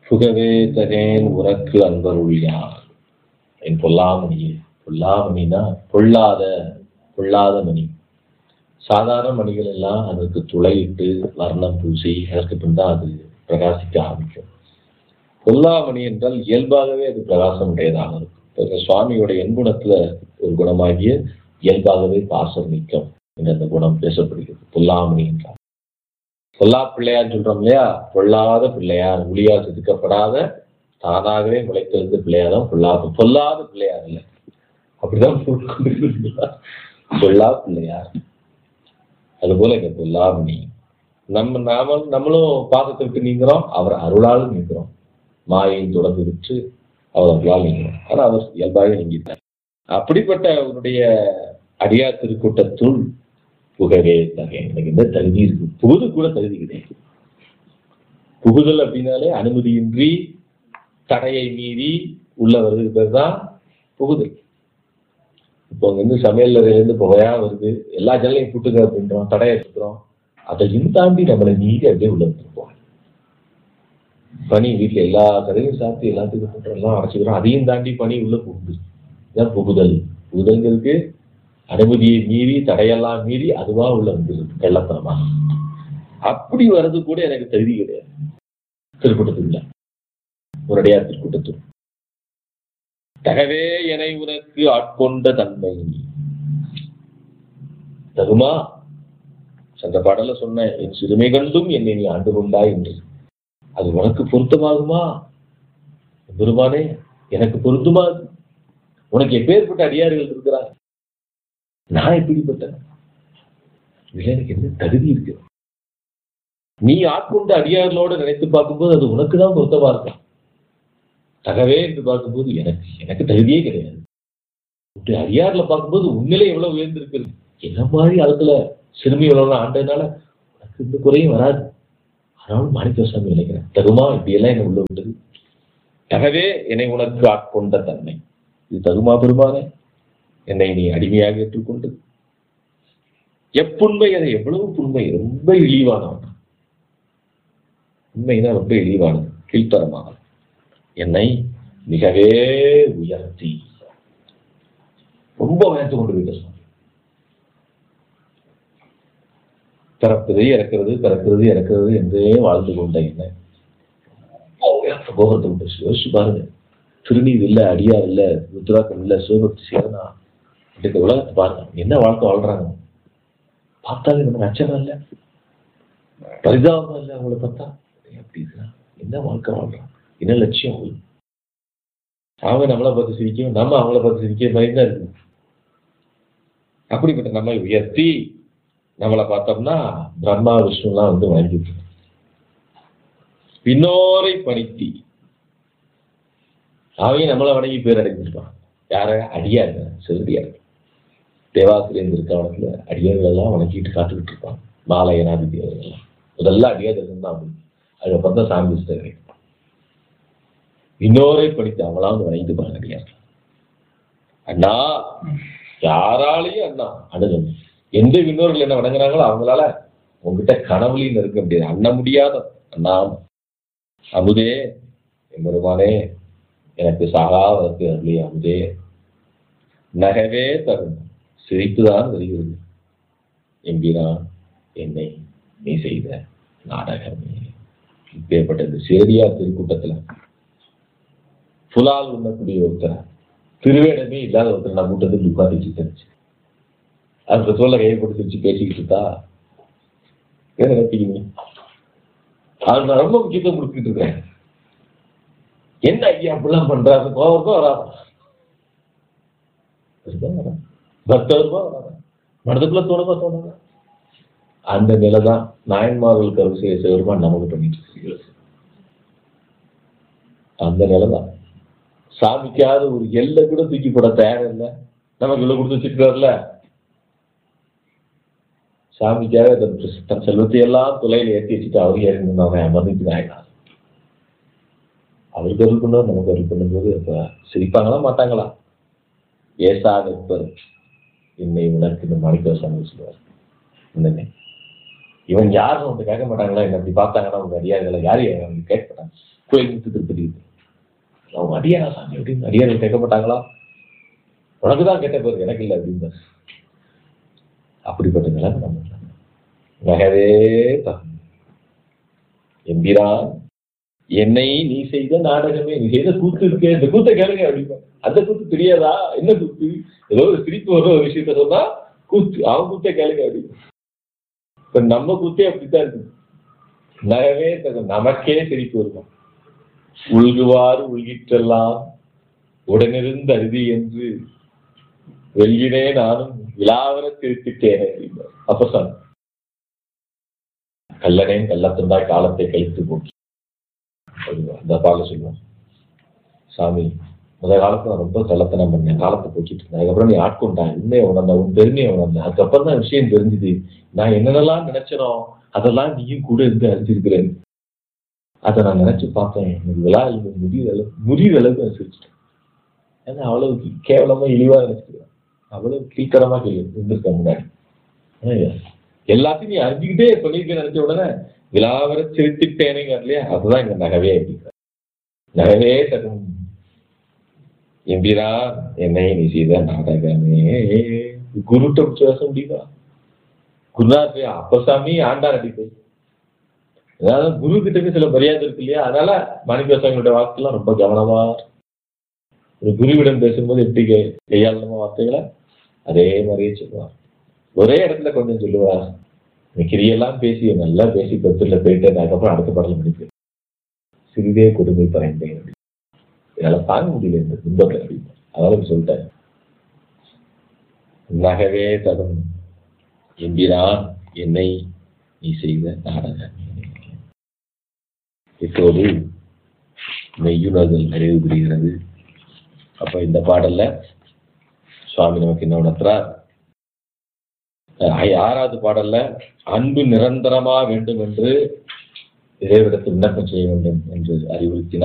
புகவே தகேன் உனக்கு அன்பருள்ளார் என் பொல்லாமணியே பொல்லாமணினா பொல்லாத பொல்லாத மணி சாதாரண மணிகள் எல்லாம் அதற்கு துளையிட்டு வர்ணம் பூசி அதற்கு பின் தான் அது பிரகாசிக்க ஆரம்பிக்கும் பொல்லாமணி என்றால் இயல்பாகவே அது பிரகாசம் உடையதாக இருக்கும் இப்ப சுவாமியோட எண்குணத்துல ஒரு குணமாகிய இயல்பாகவே பாசம் நீக்கம் என்ற அந்த குணம் பேசப்படுகிறது பொல்லாமணி என்றால் பொல்லா பிள்ளையார் சொல்றோம் இல்லையா பொல்லாத பிள்ளையார் ஒளியால் செதுக்கப்படாத தானாகவே முளைத்தெழுந்த பிள்ளையார் தான் பொல்லாத பொல்லாத பிள்ளையார் இல்லை அப்படிதான் போட்டுக்கொண்டிருக்கிறீங்களா பொல்லா பிள்ளையார் அதுபோல இங்க பொல்லாமணி நம்ம நாம நம்மளும் பாதத்தை விட்டு நீங்கிறோம் அவர் அருளால் நீங்கிறோம் மாயை தொடர்ந்து விட்டு அவர் அருளால் நீங்கிறோம் ஆனா அவர் இயல்பாக நீங்கிட்டார் அப்படிப்பட்ட அவருடைய அடியார் திருக்கூட்டத்துள் புகவே தகை எனக்கு இந்த தகுதி இருக்கு புகுது கூட தகுதி கிடையாது புகுதல் அப்படின்னாலே அனுமதியின்றி தடையை மீறி உள்ள வருது பேர் தான் புகுதல் இப்போ அங்க இருந்து சமையல் அறையிலேருந்து புகையா வருது எல்லா ஜல்லையும் கூட்டுங்க அப்படின்றோம் தடையை சுத்துறோம் அதையும் தாண்டி நம்மளை மீறி அப்படியே உள்ள வந்துருப்போம் பனி வீட்டுல எல்லா கதையும் சாப்பிட்டு எல்லாத்துக்கும் கூட்டுறோம் எல்லாம் அடைச்சிக்கிறோம் அதையும் தாண்டி பனி உள்ள புகுது இதான் புகுதல் புகுதல்ங்கிறதுக்கு அனுமதியை மீறி தடையெல்லாம் மீறி அதுவா உள்ள வந்துருது கள்ளத்தனமா அப்படி வர்றது கூட எனக்கு தகுதி கிடையாது திருக்கூட்டத்துக்குள்ள ஒரு அடையார் திருக்கூட்டத்தில் தகவே எனை உனக்கு ஆட்கொண்ட தன்மை தகுமா சென்ற பாடல சொன்ன என் சிறுமை கண்டும் என்னை நீ ஆண்டு கொண்டாய் என்று அது உனக்கு பொருத்தமாகுமா பெருமானே எனக்கு பொருந்துமா உனக்கு எப்பேற்பட்ட அடியார்கள் இருக்கிறாங்க நான் எப்படிப்பட்டேன் இதுல எனக்கு என்ன தகுதி இருக்கு நீ ஆட்கொண்ட அடியார்களோட நினைத்து பார்க்கும்போது அது உனக்கு தான் பொருத்தமா இருக்கும் தகவே என்று பார்க்கும்போது எனக்கு எனக்கு தகுதியே கிடையாது இப்படி அடியார்ல பார்க்கும்போது உண்மையிலே எவ்வளவு உயர்ந்திருக்கிறது என்ன மாதிரி அதுல சிறுமி எவ்வளவு ஆண்டதுனால உனக்கு இந்த குறையும் வராது ஆனாலும் மாணிக்கசாமி நினைக்கிறேன் தகுமா இப்படியெல்லாம் என்ன உள்ள விட்டது தகவே என்னை உனக்கு ஆட்கொண்ட தன்மை இது தகுமா பெருமானே என்னை நீ அடிமையாக ஏற்றுக்கொண்டு எப்புண்மை அதை எவ்வளவு புண்மை ரொம்ப இழிவானவன் உண்மைனா ரொம்ப இழிவானது கீழ்த்தரமாக என்னை மிகவே உயர்த்தி ரொம்ப உயர்த்து கொண்டு போயிட்ட சுவாமி பிறப்பது இறக்கிறது பிறக்கிறது இறக்கிறது என்றே வாழ்ந்து கொண்ட என்ன கோபத்தை விட்டு யோசிச்சு பாருங்க திருநீர் இல்ல அடியார் இல்ல ருத்ராக்கம் இல்ல சிவபக்தி சேரனா இந்த உலகத்தை பாருங்க என்ன வாழ்க்கை வாழ்றாங்க பார்த்தாலே நமக்கு அச்சம் இல்ல பரிதாபம் இல்ல அவங்கள பார்த்தா அப்படி இருக்கிறான் என்ன வாழ்க்கை வாழ்றான் என்ன லட்சியம் அவங்களுக்கு அவங்க நம்மளை பார்த்து சிரிக்கும் நம்ம அவங்கள பார்த்து சிரிக்க மாதிரி தான் இருக்கு அப்படிப்பட்ட நம்மை உயர்த்தி நம்மளை பார்த்தோம்னா பிரம்மா விஷ்ணுலாம் வந்து வணங்கிட்டு பின்னோரை பணித்தி அவங்க நம்மளை வணங்கி பேர் அடைஞ்சிருப்பான் யார அடியாருங்க சிறுடியார் தேவாசிரியர் இருக்கவனத்துல அடியார்கள் எல்லாம் வணங்கிட்டு காத்துக்கிட்டு இருப்பான் மாலையனாதிபதி அவர்கள்லாம் முதல்ல அடியார்கள் தான் அப்படி அதுக்கப்புறம் தான் சாமி கிடைக்கும் இன்னொரை படித்து அவங்களா வந்து வணங்கிட்டு பாருங்க அடியார் அண்ணா யாராலையும் அண்ணா அணுகணும் எந்த விண்ணோர்கள் என்ன வணங்குறாங்களோ அவங்களால உங்ககிட்ட கனவுலையும் இருக்க முடியாது அண்ண முடியாத அண்ணா அமுதே எம்பெருமானே எனக்கு சாகாவதற்கு அருளி அமுதே நகவே தரும் சிரிப்புதான் வருகிறது எம்பிரான் என்னை நீ செய்த நாடகமே இப்பேற்பட்ட இந்த சேரியார் திருக்கூட்டத்துல புலால் உண்ணக்கூடிய ஒருத்தர் திருவேடமே இல்லாத ஒருத்தர் நான் கூட்டத்தில் உட்காந்துச்சு தெரிஞ்சு அந்த தோலை கையை போட்டு சிரிச்சு பேசிக்கிட்டு இருந்தா என்ன நினைப்பீங்க அது நான் ரொம்ப முக்கியத்துவம் கொடுத்துட்டு இருக்கேன் என்ன ஐயா அப்படிலாம் பண்றாரு கோவம் வராது பக்தருமா வராது மனதுக்குள்ள தோணுமா தோணுங்க அந்த நிலை தான் நாயன்மார்கள் கருவு செய்ய சிவருமா நமக்கு பண்ணிட்டு இருக்கு அந்த நிலை தான் சாமிக்காவது ஒரு எல்லை கூட தூக்கி போட தேவையில்லை நமக்கு இவ்வளவு கொடுத்து வச்சிருக்காருல சாமிக்காக தன் தன் செல்வத்தை எல்லாம் துளையில ஏற்றி வச்சுட்டு அவர் இறங்கி அவன் அமர்ந்துட்டு ஆயிட்டான் அவருக்கு அருள் பண்ணுவார் நமக்கு அருள் பண்ணும்போது அப்ப சிரிப்பாங்களா மாட்டாங்களா ஏசா நிற்பர் என்னை உனக்கு இந்த மாணிக்க சாமி சொல்லுவார் என்னங்க இவன் யாரும் வந்து கேட்க மாட்டாங்களா என்ன அப்படி பார்த்தாங்கன்னா அவங்க அறியாதுல யாரு அவங்க கேட்க மாட்டாங்க கோயில் முத்து திருப்பதி அவங்க அடியாரா சாமி அப்படின்னு அடியார்கள் கேட்கப்பட்டாங்களா உனக்கு தான் கேட்ட பேர் எனக்கு இல்லை அப்படின்னு அப்படிப்பட்ட நிலைமை நம்ம நிலைமை. நகவே தகும் எம்பிரான் என்னை நீ செய்த நாடகமே நீ செய்த கூத்து இருக்கே இந்த கூத்தை கேளுங்க அப்படின்னா அந்த கூத்து தெரியாதா என்ன கூத்து ஏதோ ஒரு சிரிப்பு வர ஒரு விஷயத்த சொன்னா கூத்து அவன் கூத்தே கேளுங்க அப்படின்னு இப்ப நம்ம கூத்தே அப்படித்தான் இருக்கு நகவே தகும் நமக்கே சிரிப்பு வருமா உள்குவார் உள்கிற்றெல்லாம் உடனிருந்து அருதி என்று வெல்கினே நானும் விழாவர திருத்திட்டேன் அப்படின்னார் அப்ப சொன்ன கல்லனேன் கள்ளத்தந்தாய் காலத்தை கழித்து போக்கி அப்படின்னா, அந்த பால சொல்லுவான் சாமி முத காலத்துல நான் ரொம்ப கள்ளத்தனம் பண்ணேன் காலத்தை போக்கிட்டு இருந்தேன் அதுக்கப்புறம் நீ ஆட்கொண்டான் உண்மையை உணர்ந்த உன் பெருமையை உணர்ந்த அதுக்கப்புறம் தான் விஷயம் தெரிஞ்சுது நான் என்னென்னலாம் நினைச்சனோ அதெல்லாம் நீயும் கூட இருந்து அறிஞ்சிருக்கிறேன் அதை நான் நினைச்சு பார்த்தேன் எனக்கு விழா இல்லை முடிகிற அளவு முடிகிற அளவுக்கு நான் சிரிச்சிட்டேன் ஏன்னா அவ்வளவு கே- கேவலமா இழிவா நினைச்சிருக்கேன் அவ்வளவு கீழ்த்தரமா கேள்வி இருந்திருக்கேன் முன்னாடி ஆனா, எல்லாத்தையும் நீ அறிஞ்சுக்கிட்டே பண்ணிருக்க நினைச்ச உடனே விழாவர சிரித்திட்டேனேங்க இல்லையா அதுதான் இங்க நகவே அப்படிங்கிற நகவே தகும் எம்பிரா என்னை நீ செய்த நாடகமே குருட்ட பேச முடியுமா குருநாத் அப்பசாமி ஆண்டார் அடிப்பை அதாவது குரு கிட்டக்கு சில மரியாதை இருக்கு இல்லையா அதனால மாணிக்கவாசகங்களுடைய வாக்குலாம் ரொம்ப கவனமா ஒரு குருவிடம் பேசும்போது எப்படி கை- கையாளணுமா வார்த்தைகளை அதே மாதிரியே சொல்லுவார் ஒரே இடத்துல கொஞ்சம் சொல்லுவார் நீ கிரியெல்லாம் பேசி நல்லா பேசி பத்துல போயிட்டு அதுக்கப்புறம் அடுத்த பாடல் முடிப்பேன் சிறிதே கொடுமை பறைந்தேன் அப்படின்னு. என்னால தாங்க முடியல இந்த துன்பத்தை அப்படின்னு அதனால இப்படி சொல்லிட்டேன் நகவே தகும் எம்பிரான் என்னை நீ செய்த நாடகம் இப்போது மெய்யுணர்தல் நிறைவு பெறுகிறது அப்ப இந்த பாடல்ல சுவாமி நமக்கு என்ன உணர்த்துறார் அஹ் ஆறாவது பாடல்ல அன்பு நிரந்தரமா வேண்டும் என்று இறைவிடத்தில் விண்ணப்பம் செய்ய வேண்டும் என்று அறிவுறுத்தினார்